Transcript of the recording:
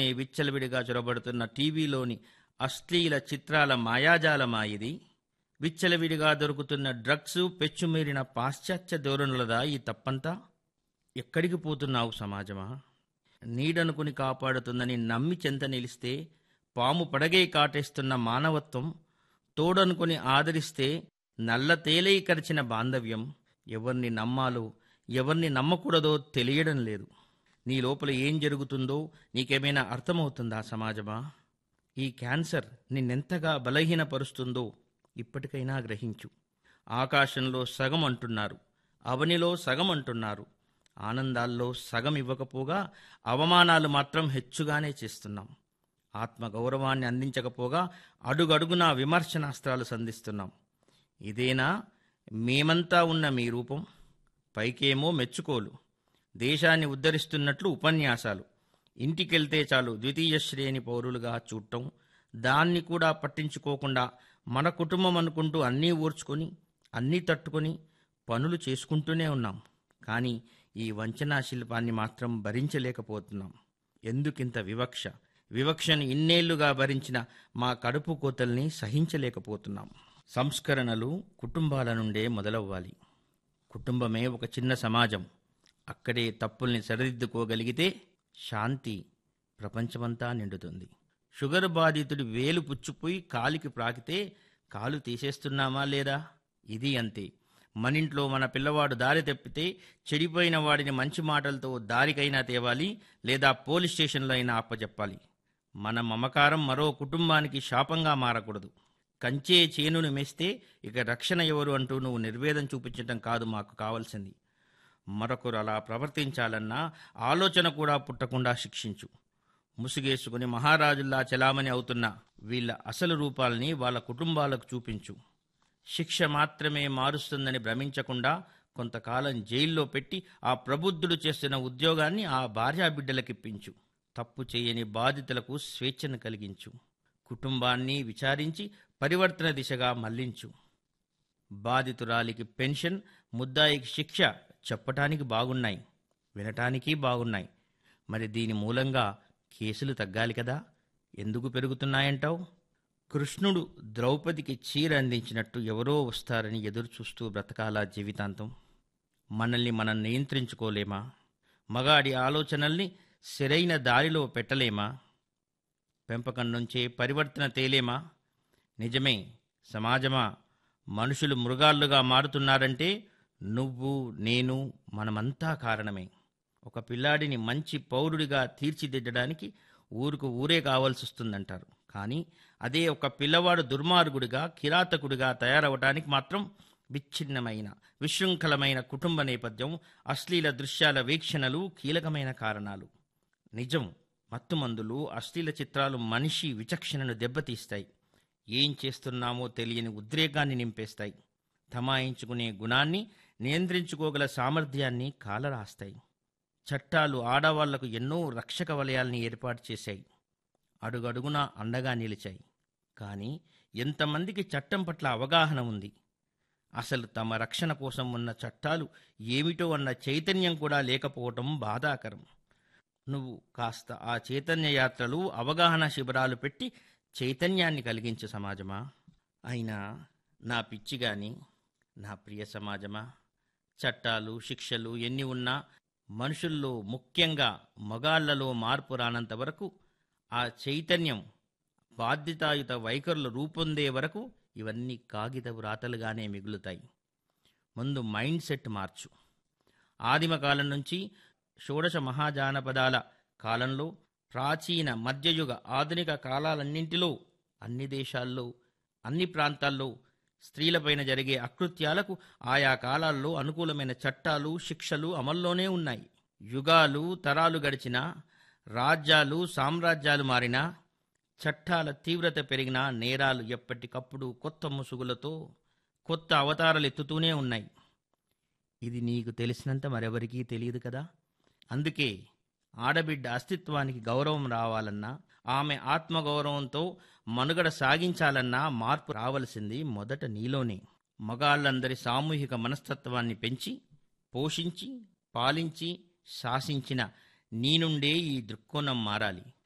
విచ్చలవిడిగా చొరబడుతున్న టీవీలోని అశ్లీల చిత్రాల మాయాజాలమా ఇది విచ్చలవిడిగా దొరుకుతున్న డ్రగ్స్ పెచ్చుమీరిన పాశ్చాత్య ధోరణులదా ఈ తప్పంతా ఎక్కడికి పోతున్నావు సమాజమా నీడనుకుని కాపాడుతుందని నమ్మి చెంత నిలిస్తే పాము పడగే కాటేస్తున్న మానవత్వం తోడనుకుని ఆదరిస్తే నల్ల తేలై కరిచిన బాంధవ్యం ఎవరిని నమ్మాలో ఎవరిని నమ్మకూడదో తెలియడం లేదు నీ లోపల ఏం జరుగుతుందో నీకేమైనా అర్థమవుతుందా సమాజమా ఈ క్యాన్సర్ నిన్నెంతగా బలహీనపరుస్తుందో ఇప్పటికైనా గ్రహించు ఆకాశంలో సగం అంటున్నారు అవనిలో సగం అంటున్నారు ఆనందాల్లో సగం ఇవ్వకపోగా అవమానాలు మాత్రం హెచ్చుగానే చేస్తున్నాం ఆత్మగౌరవాన్ని అందించకపోగా అడుగడుగునా విమర్శనాస్త్రాలు సంధిస్తున్నాం ఇదేనా మేమంతా ఉన్న మీ రూపం పైకేమో మెచ్చుకోలు దేశాన్ని ఉద్ధరిస్తున్నట్లు ఉపన్యాసాలు ఇంటికెళ్తే చాలు ద్వితీయ శ్రేణి పౌరులుగా చూడటం దాన్ని కూడా పట్టించుకోకుండా మన కుటుంబం అనుకుంటూ అన్నీ ఊర్చుకొని అన్నీ తట్టుకొని పనులు చేసుకుంటూనే ఉన్నాం కానీ ఈ వంచనా శిల్పాన్ని మాత్రం భరించలేకపోతున్నాం ఎందుకింత వివక్ష వివక్షను ఇన్నేళ్లుగా భరించిన మా కడుపు కోతల్ని సహించలేకపోతున్నాం సంస్కరణలు కుటుంబాల నుండే మొదలవ్వాలి కుటుంబమే ఒక చిన్న సమాజం అక్కడే తప్పుల్ని సరిదిద్దుకోగలిగితే శాంతి ప్రపంచమంతా నిండుతుంది షుగర్ బాధితుడి వేలు పుచ్చిపోయి కాలికి ప్రాకితే కాలు తీసేస్తున్నామా లేదా ఇది అంతే మనింట్లో మన పిల్లవాడు దారి తప్పితే చెడిపోయిన వాడిని మంచి మాటలతో దారికైనా తేవాలి లేదా పోలీస్ స్టేషన్లో అయినా అప్పచెప్పాలి మన మమకారం మరో కుటుంబానికి శాపంగా మారకూడదు కంచే చేనును మేస్తే ఇక రక్షణ ఎవరు అంటూ నువ్వు నిర్వేదం చూపించటం కాదు మాకు కావాల్సింది మరొకరు అలా ప్రవర్తించాలన్నా ఆలోచన కూడా పుట్టకుండా శిక్షించు ముసుగేసుకుని మహారాజుల్లా చలామణి అవుతున్న వీళ్ళ అసలు రూపాల్ని వాళ్ళ కుటుంబాలకు చూపించు శిక్ష మాత్రమే మారుస్తుందని భ్రమించకుండా కొంతకాలం జైల్లో పెట్టి ఆ ప్రబుద్ధుడు చేస్తున్న ఉద్యోగాన్ని ఆ భార్యాబిడ్డలకిప్పించు తప్పు చేయని బాధితులకు స్వేచ్ఛను కలిగించు కుటుంబాన్ని విచారించి పరివర్తన దిశగా మళ్లించు బాధితురాలికి పెన్షన్ ముద్దాయికి శిక్ష చెప్పటానికి బాగున్నాయి వినటానికి బాగున్నాయి మరి దీని మూలంగా కేసులు తగ్గాలి కదా ఎందుకు పెరుగుతున్నాయంటావు కృష్ణుడు ద్రౌపదికి చీర అందించినట్టు ఎవరో వస్తారని ఎదురుచూస్తూ బ్రతకాలా జీవితాంతం మనల్ని మనం నియంత్రించుకోలేమా మగాడి ఆలోచనల్ని సరైన దారిలో పెట్టలేమా పెంపకం నుంచే పరివర్తన తేలేమా నిజమే సమాజమా మనుషులు మృగాళ్ళుగా మారుతున్నారంటే నువ్వు నేను మనమంతా కారణమే ఒక పిల్లాడిని మంచి పౌరుడిగా తీర్చిదిద్దడానికి ఊరుకు ఊరే కావాల్సి వస్తుందంటారు కానీ అదే ఒక పిల్లవాడు దుర్మార్గుడిగా కిరాతకుడిగా తయారవటానికి మాత్రం విచ్ఛిన్నమైన విశృంఖలమైన కుటుంబ నేపథ్యం అశ్లీల దృశ్యాల వీక్షణలు కీలకమైన కారణాలు నిజం మత్తుమందులు అశ్లీల చిత్రాలు మనిషి విచక్షణను దెబ్బతీస్తాయి ఏం చేస్తున్నామో తెలియని ఉద్రేకాన్ని నింపేస్తాయి తమాయించుకునే గుణాన్ని నియంత్రించుకోగల సామర్థ్యాన్ని కాలరాస్తాయి చట్టాలు ఆడవాళ్లకు ఎన్నో రక్షక వలయాల్ని ఏర్పాటు చేశాయి అడుగడుగునా అండగా నిలిచాయి కానీ ఎంతమందికి చట్టం పట్ల అవగాహన ఉంది అసలు తమ రక్షణ కోసం ఉన్న చట్టాలు ఏమిటో అన్న చైతన్యం కూడా లేకపోవటం బాధాకరం నువ్వు కాస్త ఆ చైతన్య యాత్రలు అవగాహన శిబిరాలు పెట్టి చైతన్యాన్ని కలిగించు సమాజమా అయినా నా పిచ్చి గాని నా ప్రియ సమాజమా చట్టాలు శిక్షలు ఎన్ని ఉన్నా మనుషుల్లో ముఖ్యంగా మగాళ్లలో మార్పు రానంత వరకు ఆ చైతన్యం బాధ్యతాయుత వైఖరులు రూపొందే వరకు ఇవన్నీ కాగిత వ్రాతలుగానే మిగులుతాయి ముందు మైండ్ సెట్ మార్చు ఆదిమ కాలం నుంచి షోడశ మహాజానపదాల కాలంలో ప్రాచీన మధ్యయుగ ఆధునిక కాలాలన్నింటిలో అన్ని దేశాల్లో అన్ని ప్రాంతాల్లో స్త్రీలపైన జరిగే అకృత్యాలకు ఆయా కాలాల్లో అనుకూలమైన చట్టాలు శిక్షలు అమల్లోనే ఉన్నాయి యుగాలు తరాలు గడిచినా రాజ్యాలు సామ్రాజ్యాలు మారినా చట్టాల తీవ్రత పెరిగినా నేరాలు ఎప్పటికప్పుడు కొత్త ముసుగులతో కొత్త అవతారాలు ఎత్తుతూనే ఉన్నాయి ఇది నీకు తెలిసినంత మరెవరికీ తెలియదు కదా అందుకే ఆడబిడ్డ అస్తిత్వానికి గౌరవం రావాలన్నా ఆమె ఆత్మగౌరవంతో మనుగడ సాగించాలన్నా మార్పు రావలసింది మొదట నీలోనే మగాళ్ళందరి సామూహిక మనస్తత్వాన్ని పెంచి పోషించి పాలించి శాసించిన నీ నుండే ఈ దృక్కోణం మారాలి